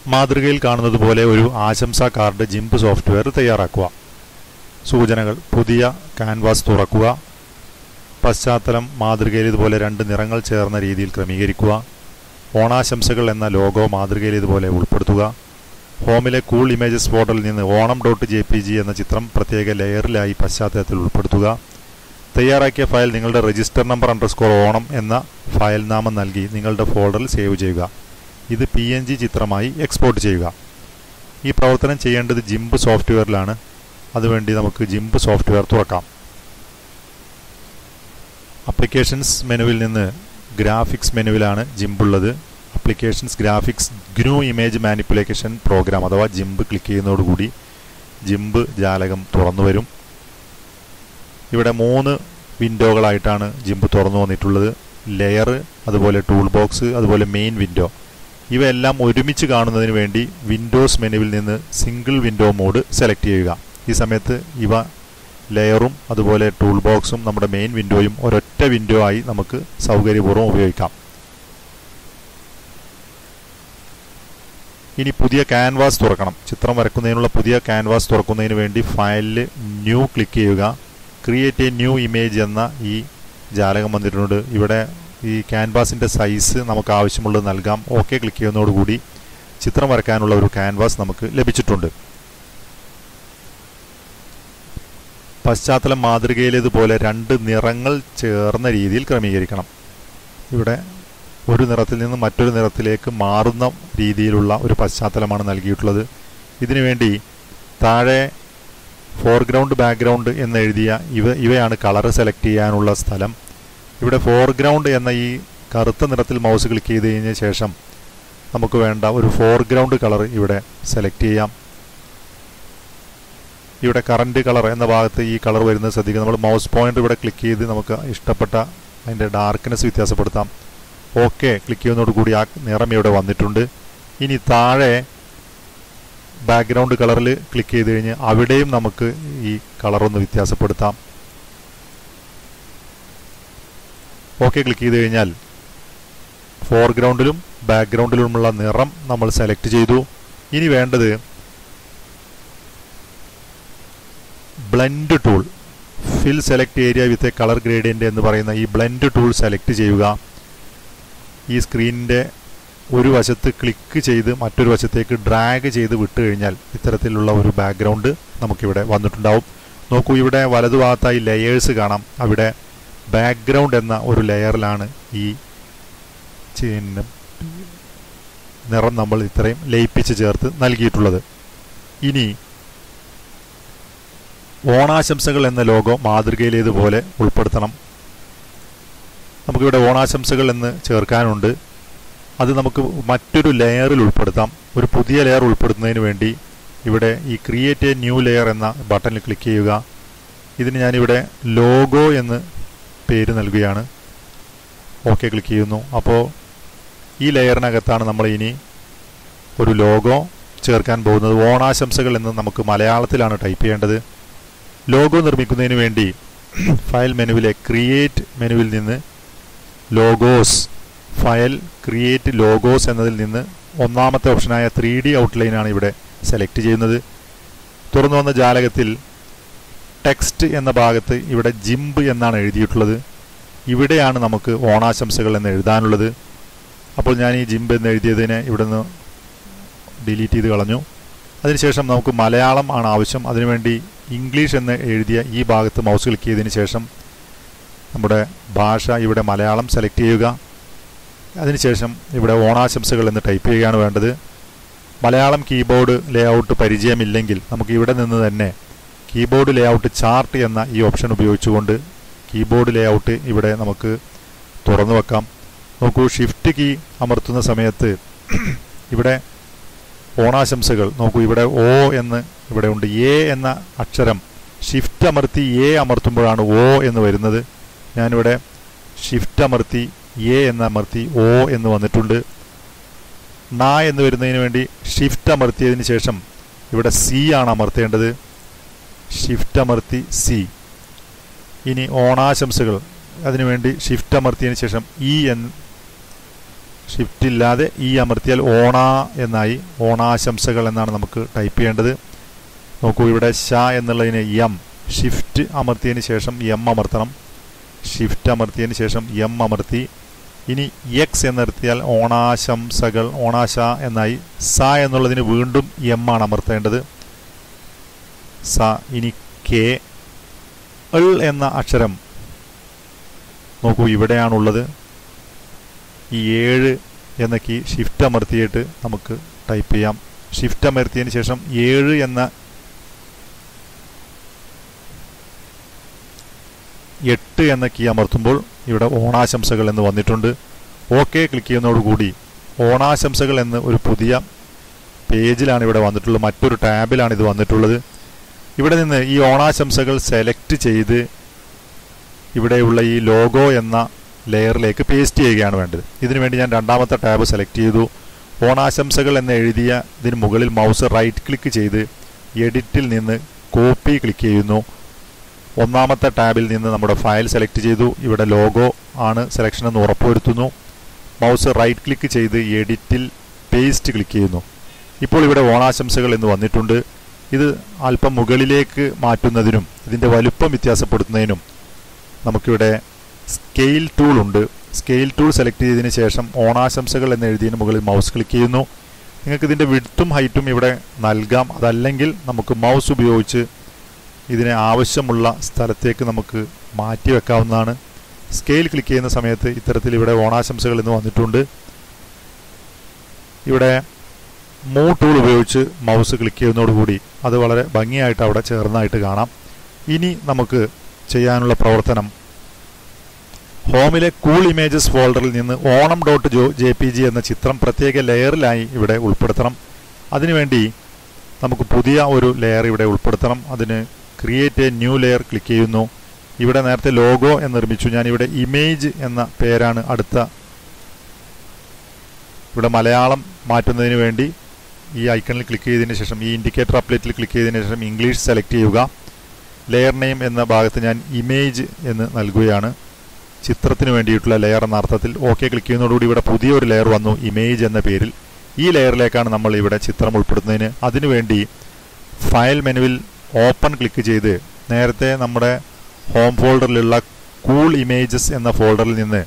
മാതൃകയിൽ കാണുന്നത് പോലെ ഒരു ആശംസാ കാർഡ് ജിംപ് സോഫ്റ്റ്വെയർ തയ്യാറാക്കുക സൂചനകൾ പുതിയ ക്യാൻവാസ് തുറക്കുക പശ്ചാത്തലം മാതൃകയിൽ ഇതുപോലെ രണ്ട് നിറങ്ങൾ ചേർന്ന രീതിയിൽ ക്രമീകരിക്കുക ഓണാശംസകൾ എന്ന ലോഗോ മാതൃകയിൽ ഇതുപോലെ ഉൾപ്പെടുത്തുക ഹോമിലെ കൂൾ ഇമേജസ് ഫോൾഡറിൽ നിന്ന് Onam dot J P G എന്ന ചിത്രം പ്രത്യേക ലെയറിലായി പശ്ചാത്തലത്തിൽ ഉൾപ്പെടുത്തുക തയ്യാറാക്കിയ ഫയൽ നിങ്ങളുടെ രജിസ്റ്റർ നമ്പർ അണ്ടർസ്കോർ ഓണം എന്ന ഫയൽ നാമം നൽകി നിങ്ങളുടെ ഫോൾഡറിൽ സേവ് ചെയ്യുക ഇത് പി എൻ ജി ചിത്രമായി എക്സ്പോർട്ട് ചെയ്യുക ഈ പ്രവർത്തനം ചെയ്യേണ്ടത് ജിംബ് സോഫ്റ്റ്വെയറിലാണ് അതുവേണ്ടി നമുക്ക് ജിംബ് സോഫ്റ്റ്വെയർ തുറക്കാം അപ്ലിക്കേഷൻസ് മെനുവിൽ നിന്ന് ഗ്രാഫിക്സ് മെനുവിലാണ് ജിംബ് ഉള്ളത് applications graphics GNU image manipulation program അഥവാ ജിംബ് ക്ലിക്ക് ചെയ്യുന്നതോടുകൂടി ജിംബ് ജാലകം തുറന്നു വരും ഇവിടെ മൂന്ന് വിൻഡോകളായിട്ടാണ് ജിംബ് തുറന്നു വന്നിട്ടുള്ളത് ലെയർ അതുപോലെ ടൂൾ ബോക്സ് അതുപോലെ മെയിൻ വിൻഡോ ഇവയെല്ലാം ഒരുമിച്ച് കാണുന്നതിന് വേണ്ടി വിൻഡോസ് മെനുവിൽ നിന്ന് സിംഗിൾ വിൻഡോ മോഡ് സെലക്ട് ചെയ്യുക ഈ സമയത്ത് ഇവ ലെയറും അതുപോലെ ടൂൾ ബോക്സും നമ്മുടെ മെയിൻ വിൻഡോയും ഒരൊറ്റ വിൻഡോ ആയി നമുക്ക് സൗകര്യപൂർവ്വം ഉപയോഗിക്കാം ഇനി പുതിയ ക്യാൻവാസ് തുറക്കണം ചിത്രം വരക്കുന്നതിനുള്ള പുതിയ ക്യാൻവാസ് തുറക്കുന്നതിന് വേണ്ടി ഫയലിൽ ന്യൂ ക്ലിക്ക് ചെയ്യുക ക്രിയേറ്റ് എ ന്യൂ ഇമേജ് എന്ന ഈ ജാലകം വന്നിട്ടുണ്ട് ഇവിടെ ഈ ക്യാൻവാസിൻ്റെ സൈസ് നമുക്ക് ആവശ്യമുള്ളത് നൽകാം ഓക്കെ ക്ലിക്ക് ചെയ്യുന്നതോടുകൂടി ചിത്രം വരയ്ക്കാനുള്ള ഒരു ക്യാൻവാസ് നമുക്ക് ലഭിച്ചിട്ടുണ്ട് പശ്ചാത്തലം മാതൃകയിലേതുപോലെ രണ്ട് നിറങ്ങൾ ചേർന്ന രീതിയിൽ ക്രമീകരിക്കണം ഇവിടെ ഒരു നിറത്തിൽ നിന്ന് മറ്റൊരു നിറത്തിലേക്ക് മാറുന്ന രീതിയിലുള്ള ഒരു പശ്ചാത്തലമാണ് നൽകിയിട്ടുള്ളത് ഇതിനുവേണ്ടി താഴെ ഫോർഗ്രൗണ്ട് ബാക്ക്ഗ്രൗണ്ട് എന്ന് എഴുതിയ ഇവ ഇവയാണ് കളർ സെലക്ട് ചെയ്യാനുള്ള സ്ഥലം ഇവിടെ ഫോർഗ്രൗണ്ട് എന്ന ഈ കറുത്ത നിറത്തിൽ മൗസ് ക്ലിക്ക് ചെയ്ത് കഴിഞ്ഞ ശേഷം നമുക്ക് വേണ്ട ഒരു ഫോർഗ്രൗണ്ട് കളർ ഇവിടെ സെലക്ട് ചെയ്യാം ഇവിടെ കറണ്ട് കളർ എന്ന ഭാഗത്ത് ഈ കളർ വരുന്നത് ശ്രദ്ധിക്കുക നമ്മൾ മൗസ് പോയിന്റ് ഇവിടെ ക്ലിക്ക് ചെയ്ത് നമുക്ക് ഇഷ്ടപ്പെട്ട അതിൻ്റെ ഡാർക്ക്നെസ് വ്യത്യാസപ്പെടുത്താം ഓക്കെ ക്ലിക്ക് ചെയ്യുന്നതോടുകൂടി ആ നിറം ഇവിടെ വന്നിട്ടുണ്ട് ഇനി താഴെ ബാക്ക്ഗ്രൗണ്ട് കളറിൽ ക്ലിക്ക് ചെയ്ത് കഴിഞ്ഞ് അവിടെയും നമുക്ക് ഈ കളറൊന്ന് വ്യത്യാസപ്പെടുത്താം ഓക്കെ ക്ലിക്ക് ചെയ്ത് കഴിഞ്ഞാൽ ഫോർഗ്രൗണ്ടിലും ബാക്ക്ഗ്രൗണ്ടിലുമുള്ള നിറം നമ്മൾ സെലക്ട് ചെയ്തു ഇനി വേണ്ടത് blend tool fill select area with a colour gradient എന്ന് പറയുന്ന ഈ ബ്ലെൻഡ് ടൂൾ സെലക്ട് ചെയ്യുക ഈ സ്ക്രീനിൻ്റെ ഒരു വശത്ത് ക്ലിക്ക് ചെയ്ത് മറ്റൊരു വശത്തേക്ക് ഡ്രാഗ് ചെയ്ത് വിട്ട് കഴിഞ്ഞാൽ ഇത്തരത്തിലുള്ള ഒരു ബാക്ക്ഗ്രൗണ്ട് നമുക്കിവിടെ വന്നിട്ടുണ്ടാവും നോക്കൂ ഇവിടെ വലതുഭാഗത്തായി ലെയേഴ്സ് കാണാം അവിടെ ബാക്ക്ഗ്രൗണ്ട് എന്ന ഒരു ലെയറിലാണ് ഈ പിന്നെ നിറം നമ്മൾ ഇത്രയും ലയിപ്പിച്ച് ചേർത്ത് നൽകിയിട്ടുള്ളത് ഇനി ഓണാശംസകൾ എന്ന ലോഗോ മാതൃകയിലേതുപോലെ ഉൾപ്പെടുത്തണം നമുക്കിവിടെ ഓണാശംസകൾ എന്ന് ചേർക്കാനുണ്ട് അത് നമുക്ക് മറ്റൊരു ലെയറിൽ ഉൾപ്പെടുത്താം ഒരു പുതിയ ലെയർ ഉൾപ്പെടുത്തുന്നതിന് വേണ്ടി ഇവിടെ ഈ ക്രിയേറ്റ് എ ന്യൂ ലെയർ എന്ന ബട്ടണിൽ ക്ലിക്ക് ചെയ്യുക ഇതിന് ഞാനിവിടെ ലോഗോ എന്ന് പേര് നൽകുകയാണ് ഓക്കെ ക്ലിക്ക് ചെയ്യുന്നു അപ്പോൾ ഈ ലെയറിനകത്താണ് നമ്മൾ ഇനി ഒരു ലോഗോ ചേർക്കാൻ പോകുന്നത് ഓണാശംസകൾ എന്ന് നമുക്ക് മലയാളത്തിലാണ് ടൈപ്പ് ചെയ്യേണ്ടത് ലോഗോ നിർമ്മിക്കുന്നതിന് വേണ്ടി ഫയൽ മെനുവിലെ ക്രിയേറ്റ് മെനുവിൽ നിന്ന് ലോഗോസ് ഫയൽ ക്രിയേറ്റ് ലോഗോസ് എന്നതിൽ നിന്ന് ഒന്നാമത്തെ ഓപ്ഷനായ ത്രീ ഡി ഔട്ട്ലൈനാണ് ഇവിടെ സെലക്ട് ചെയ്യുന്നത് തുറന്നു വന്ന ജാലകത്തിൽ ടെക്സ്റ്റ് എന്ന ഭാഗത്ത് ഇവിടെ ജിംബ് എന്നാണ് എഴുതിയിട്ടുള്ളത് ഇവിടെയാണ് നമുക്ക് ഓണാശംസകൾ എന്ന് എഴുതാനുള്ളത് അപ്പോൾ ഞാൻ ഈ ജിംബ് എന്ന് എഴുതിയതിനെ ഇവിടെ നിന്ന് ഡിലീറ്റ് ചെയ്ത് കളഞ്ഞു അതിനുശേഷം നമുക്ക് മലയാളം ആണ് ആവശ്യം അതിനുവേണ്ടി ഇംഗ്ലീഷ് എന്ന് എഴുതിയ ഈ ഭാഗത്ത് മൗസ് ക്ലിക്ക് ചെയ്തതിന് ശേഷം നമ്മുടെ ഭാഷ ഇവിടെ മലയാളം സെലക്ട് ചെയ്യുക അതിനുശേഷം ഇവിടെ ഓണാശംസകൾ എന്ന് ടൈപ്പ് ചെയ്യുകയാണ് വേണ്ടത് മലയാളം കീബോർഡ് ലേഔട്ട് പരിചയമില്ലെങ്കിൽ നമുക്ക് ഇവിടെ നിന്ന് തന്നെ കീബോർഡ് ലേഔട്ട് ചാർട്ട് എന്ന ഈ ഓപ്ഷൻ ഉപയോഗിച്ചുകൊണ്ട് കീബോർഡ് ലേഔട്ട് ഇവിടെ നമുക്ക് തുറന്നു വെക്കാം നോക്കൂ ഷിഫ്റ്റ് കീ അമർത്തുന്ന സമയത്ത് ഇവിടെ ഓണാശംസകൾ നോക്കൂ ഇവിടെ ഓ എന്ന് ഇവിടെ ഉണ്ട് എ എന്ന അക്ഷരം ഷിഫ്റ്റ് അമർത്തി എ അമർത്തുമ്പോഴാണ് ഓ എന്ന് വരുന്നത് ഞാനിവിടെ ഷിഫ്റ്റ് അമർത്തി എ എന്ന് അമർത്തി ഓ എന്ന് വന്നിട്ടുണ്ട് ന എന്ന് വരുന്നതിന് വേണ്ടി ഷിഫ്റ്റ് അമർത്തിയതിന് ശേഷം ഇവിടെ സി ആണ് അമർത്തേണ്ടത് ഷിഫ്റ്റ് അമർത്തി സി ഇനി ഓണാശംസകൾ അതിനുവേണ്ടി ഷിഫ്റ്റ് അമർത്തിയതിന് ശേഷം ഇ എന്ന് ഷിഫ്റ്റ് ഇല്ലാതെ ഈ അമർത്തിയാൽ ഓണ എന്നായി ഓണാശംസകൾ എന്നാണ് നമുക്ക് ടൈപ്പ് ചെയ്യേണ്ടത് നോക്കൂ ഇവിടെ ഷ എന്നുള്ളതിന് എം ഷിഫ്റ്റ് അമർത്തിയതിന് ശേഷം എം അമർത്തണം ഷിഫ്റ്റ് അമർത്തിയതിന് ശേഷം എം അമർത്തി ഇനി എക്സ് എന്നർത്തിയാൽ ഓണാശംസകൾ ഓണാശ എന്നായി സ എന്നുള്ളതിന് വീണ്ടും എം ആണ് അമർത്തേണ്ടത് സ ഇനി കെ എൾ എന്ന അക്ഷരം നോക്കൂ ഇവിടെയാണുള്ളത് ഈ ഏഴ് എന്ന കീ ഷിഫ്റ്റ് അമർത്തിയിട്ട് നമുക്ക് ടൈപ്പ് ചെയ്യാം ഷിഫ്റ്റ് അമർത്തിയതിന് ശേഷം ഏഴ് എന്ന എട്ട് എന്ന കീ അമർത്തുമ്പോൾ ഇവിടെ ഓണാശംസകൾ എന്ന് വന്നിട്ടുണ്ട് ഓക്കെ ക്ലിക്ക് ചെയ്യുന്നതോടുകൂടി ഓണാശംസകൾ എന്ന് ഒരു പുതിയ പേജിലാണ് ഇവിടെ വന്നിട്ടുള്ളത് മറ്റൊരു ടാബിലാണ് ഇത് വന്നിട്ടുള്ളത് ഇവിടെ നിന്ന് ഈ ഓണാശംസകൾ സെലക്ട് ചെയ്ത് ഇവിടെയുള്ള ഈ ലോഗോ എന്ന ലെയറിലേക്ക് പേസ്റ്റ് ചെയ്യുകയാണ് വേണ്ടത് ഇതിനു വേണ്ടി ഞാൻ രണ്ടാമത്തെ ടാബ് സെലക്ട് ചെയ്തു ഓണാശംസകൾ എന്ന് എഴുതിയ ഇതിന് മുകളിൽ മൗസ് റൈറ്റ് ക്ലിക്ക് ചെയ്ത് എഡിറ്റിൽ നിന്ന് കോപ്പി ക്ലിക്ക് ചെയ്യുന്നു ഒന്നാമത്തെ ടാബിൽ നിന്ന് നമ്മുടെ ഫയൽ സെലക്ട് ചെയ്തു ഇവിടെ ലോഗോ ആണ് സെലക്ഷൻ എന്ന് ഉറപ്പുവരുത്തുന്നു മൗസ് റൈറ്റ് ക്ലിക്ക് ചെയ്ത് എഡിറ്റിൽ പേസ്റ്റ് ക്ലിക്ക് ചെയ്യുന്നു ഇപ്പോൾ ഇവിടെ ഓണാശംസകൾ എന്ന് വന്നിട്ടുണ്ട് ഇത് അല്പം മുകളിലേക്ക് മാറ്റുന്നതിനും ഇതിൻ്റെ വലുപ്പം വ്യത്യാസപ്പെടുത്തുന്നതിനും നമുക്കിവിടെ സ്കെയിൽ ടൂൾ ഉണ്ട് സ്കെയിൽ ടൂൾ സെലക്ട് ചെയ്തതിന് ശേഷം ഓണാശംസകൾ എന്ന് എഴുതിയതിന് മുകളിൽ മൗസ് ക്ലിക്ക് ചെയ്യുന്നു നിങ്ങൾക്ക് ഇതിൻ്റെ വിഡ്ത്തും ഹൈറ്റും ഇവിടെ നൽകാം അതല്ലെങ്കിൽ നമുക്ക് മൗസ് ഉപയോഗിച്ച് ഇതിനെ ആവശ്യമുള്ള സ്ഥലത്തേക്ക് നമുക്ക് മാറ്റി വെക്കാവുന്നതാണ് സ്കെയിൽ ക്ലിക്ക് ചെയ്യുന്ന സമയത്ത് ഇത്തരത്തിൽ ഇവിടെ ഓണാശംസകൾ എന്ന് വന്നിട്ടുണ്ട് ഇവിടെ മൂ ടൂൾ ഉപയോഗിച്ച് മൗസ് ക്ലിക്ക് ചെയ്യുന്നതോടുകൂടി അത് വളരെ ഭംഗിയായിട്ട് അവിടെ ചേർന്നായിട്ട് കാണാം ഇനി നമുക്ക് ചെയ്യാനുള്ള പ്രവർത്തനം ഹോമിലെ കൂൾ ഇമേജസ് ഫോൾഡറിൽ നിന്ന് ഓണം ഡോട്ട് ജോ ജെ പി ജി എന്ന ചിത്രം പ്രത്യേക ലെയറിലായി ഇവിടെ ഉൾപ്പെടുത്തണം അതിനുവേണ്ടി നമുക്ക് പുതിയ ഒരു ലെയർ ഇവിടെ ഉൾപ്പെടുത്തണം അതിന് create a new layer click ചെയ്യുന്നു ഇവിടെ നേരത്തെ ലോഗോ എന്ന് നിർമ്മിച്ചു ഞാൻ ഇവിടെ ഇമേജ് എന്ന പേരാണ് അടുത്ത ഇവിടെ മലയാളം മാറ്റുന്നതിന് വേണ്ടി ഈ ഐക്കണിൽ ക്ലിക്ക് ചെയ്തതിന് ശേഷം ഈ ഇൻഡിക്കേറ്റർ അപ്ലേറ്റിൽ ക്ലിക്ക് ചെയ്തതിന് ശേഷം ഇംഗ്ലീഷ് സെലക്ട് ചെയ്യുക ലെയർ നെയിം എന്ന ഭാഗത്ത് ഞാൻ ഇമേജ് എന്ന് നൽകുകയാണ് ചിത്രത്തിന് വേണ്ടിയിട്ടുള്ള ലെയർ എന്ന അർത്ഥത്തിൽ ഓക്കെ ക്ലിക്ക് ചെയ്യുന്നതോടുകൂടി ഇവിടെ പുതിയൊരു ലെയർ വന്നു ഇമേജ് എന്ന പേരിൽ ഈ ലെയറിലേക്കാണ് നമ്മൾ ഇവിടെ ചിത്രം ഉൾപ്പെടുത്തുന്നതിന് അതിനുവേണ്ടി ഫയൽ മെനുവിൽ ഓപ്പൺ ക്ലിക്ക് ചെയ്ത് നേരത്തെ നമ്മുടെ ഹോം ഫോൾഡറിലുള്ള കൂൾ ഇമേജസ് എന്ന ഫോൾഡറിൽ നിന്ന്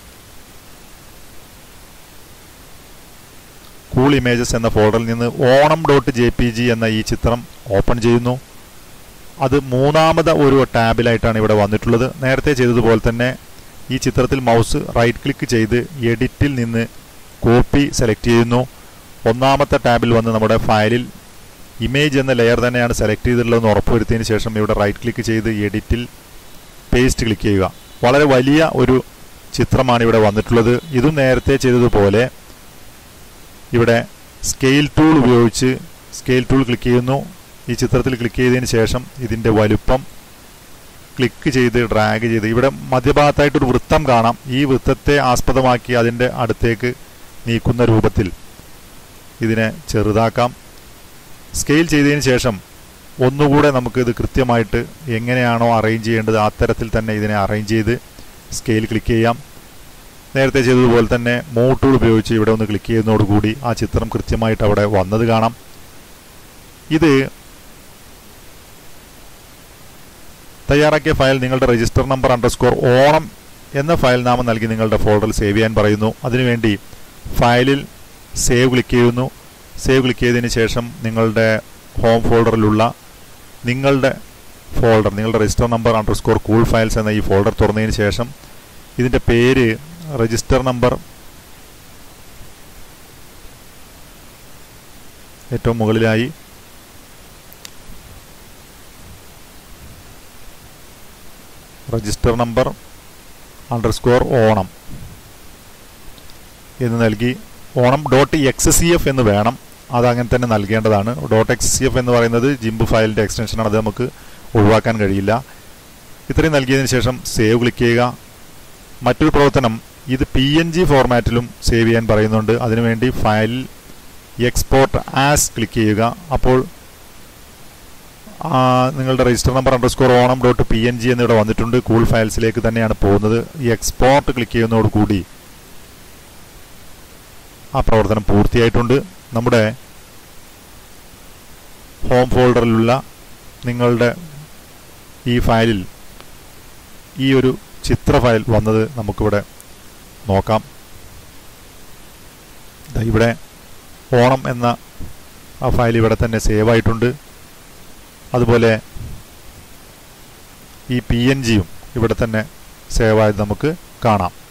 കൂൾ ഇമേജസ് എന്ന ഫോൾഡറിൽ നിന്ന് Onam dot J P G എന്ന ഈ ചിത്രം ഓപ്പൺ ചെയ്യുന്നു അത് മൂന്നാമത് ഒരു ടാബിലായിട്ടാണ് ഇവിടെ വന്നിട്ടുള്ളത് നേരത്തെ ചെയ്തതുപോലെ തന്നെ ഈ ചിത്രത്തിൽ മൗസ് റൈറ്റ് ക്ലിക്ക് ചെയ്ത് എഡിറ്റിൽ നിന്ന് കോപ്പി സെലക്ട് ചെയ്യുന്നു ഒന്നാമത്തെ ടാബിൽ വന്ന് നമ്മുടെ ഫയലിൽ ഇമേജ് എന്ന ലെയർ തന്നെയാണ് സെലക്ട് ചെയ്തിട്ടുള്ളതെന്ന് ഉറപ്പുവരുത്തിയതിന് ശേഷം ഇവിടെ റൈറ്റ് ക്ലിക്ക് ചെയ്ത് എഡിറ്റിൽ പേസ്റ്റ് ക്ലിക്ക് ചെയ്യുക വളരെ വലിയ ഒരു ചിത്രമാണ് ഇവിടെ വന്നിട്ടുള്ളത് ഇതും നേരത്തെ ചെയ്തതുപോലെ ഇവിടെ സ്കെയിൽ ടൂൾ ഉപയോഗിച്ച് സ്കെയിൽ ടൂൾ ക്ലിക്ക് ചെയ്യുന്നു ഈ ചിത്രത്തിൽ ക്ലിക്ക് ചെയ്തതിന് ശേഷം ഇതിൻ്റെ വലുപ്പം ക്ലിക്ക് ചെയ്ത് ഡ്രാഗ് ചെയ്ത് ഇവിടെ മധ്യഭാഗത്തായിട്ടൊരു വൃത്തം കാണാം ഈ വൃത്തത്തെ ആസ്പദമാക്കി അതിൻ്റെ അടുത്തേക്ക് നീക്കുന്ന രൂപത്തിൽ ഇതിനെ ചെറുതാക്കാം സ്കെയിൽ ചെയ്തതിന് ശേഷം ഒന്നുകൂടെ നമുക്ക് ഇത് കൃത്യമായിട്ട് എങ്ങനെയാണോ അറേഞ്ച് ചെയ്യേണ്ടത് ആ തരത്തിൽ തന്നെ ഇതിനെ അറേഞ്ച് ചെയ്ത് സ്കെയിൽ ക്ലിക്ക് ചെയ്യാം നേരത്തെ ചെയ്തതുപോലെ തന്നെ മൂ ടൂൾ ഉപയോഗിച്ച് ഇവിടെ ഒന്ന് ക്ലിക്ക് ചെയ്യുന്നതോടുകൂടി ആ ചിത്രം കൃത്യമായിട്ട് അവിടെ വന്നത് കാണാം ഇത് തയ്യാറാക്കിയ ഫയൽ നിങ്ങളുടെ രജിസ്റ്റർ നമ്പർ അണ്ടർസ്കോർ ഓണം എന്ന ഫയൽ നാമം നൽകി നിങ്ങളുടെ ഫോൾഡറിൽ സേവ് ചെയ്യാൻ പറയുന്നു അതിനുവേണ്ടി ഫയലിൽ സേവ് ക്ലിക്ക് ചെയ്യുന്നു സേവ് ക്ലിക്ക് ചെയ്തതിന് ശേഷം നിങ്ങളുടെ ഹോം ഫോൾഡറിലുള്ള നിങ്ങളുടെ ഫോൾഡർ നിങ്ങളുടെ register number underscore cool files എന്ന ഈ ഫോൾഡർ തുറന്നതിന് ശേഷം ഇതിൻ്റെ പേര് രജിസ്റ്റർ നമ്പർ ഏറ്റവും മുകളിലായി രജിസ്റ്റർ നമ്പർ അണ്ടർസ്കോർ ഓണം എന്ന് നൽകി Onam dot X C F എന്ന് വേണം അത് അങ്ങനെ തന്നെ നൽകേണ്ടതാണ് ഡോട്ട് എക്സ് സി എഫ് എന്ന് പറയുന്നത് ജിംബ് ഫയലിൻ്റെ എക്സ്റ്റൻഷനാണ് അത് നമുക്ക് ഒഴിവാക്കാൻ കഴിയില്ല ഇത്രയും നൽകിയതിന് ശേഷം സേവ് ക്ലിക്ക് ചെയ്യുക മറ്റൊരു പ്രവർത്തനം ഇത് പി എൻ ജി ഫോർമാറ്റിലും സേവ് ചെയ്യാൻ പറയുന്നുണ്ട് അതിനുവേണ്ടി ഫയലിൽ എക്സ്പോർട്ട് ആസ് ക്ലിക്ക് ചെയ്യുക അപ്പോൾ നിങ്ങളുടെ register number underscore Onam dot P N G എന്നിവിടെ വന്നിട്ടുണ്ട് കൂൾ ഫയൽസിലേക്ക് തന്നെയാണ് പോകുന്നത് ഈ എക്സ്പോർട്ട് ക്ലിക്ക് ചെയ്യുന്നതോടുകൂടി ആ പ്രവർത്തനം പൂർത്തിയായിട്ടുണ്ട് നമ്മുടെ ഹോം ഫോൾഡറിലുള്ള നിങ്ങളുടെ ഈ ഫയലിൽ ഈ ഒരു ചിത്ര ഫയൽ വന്നത് നമുക്കിവിടെ നോക്കാം ദാ ഇവിടെ ഓണം എന്ന ആ ഫയൽ ഇവിടെ തന്നെ സേവ് ആയിട്ടുണ്ട് അതുപോലെ ഈ പി എൻ ജിയും ഇവിടെ തന്നെ സേവ് ആയത് നമുക്ക് കാണാം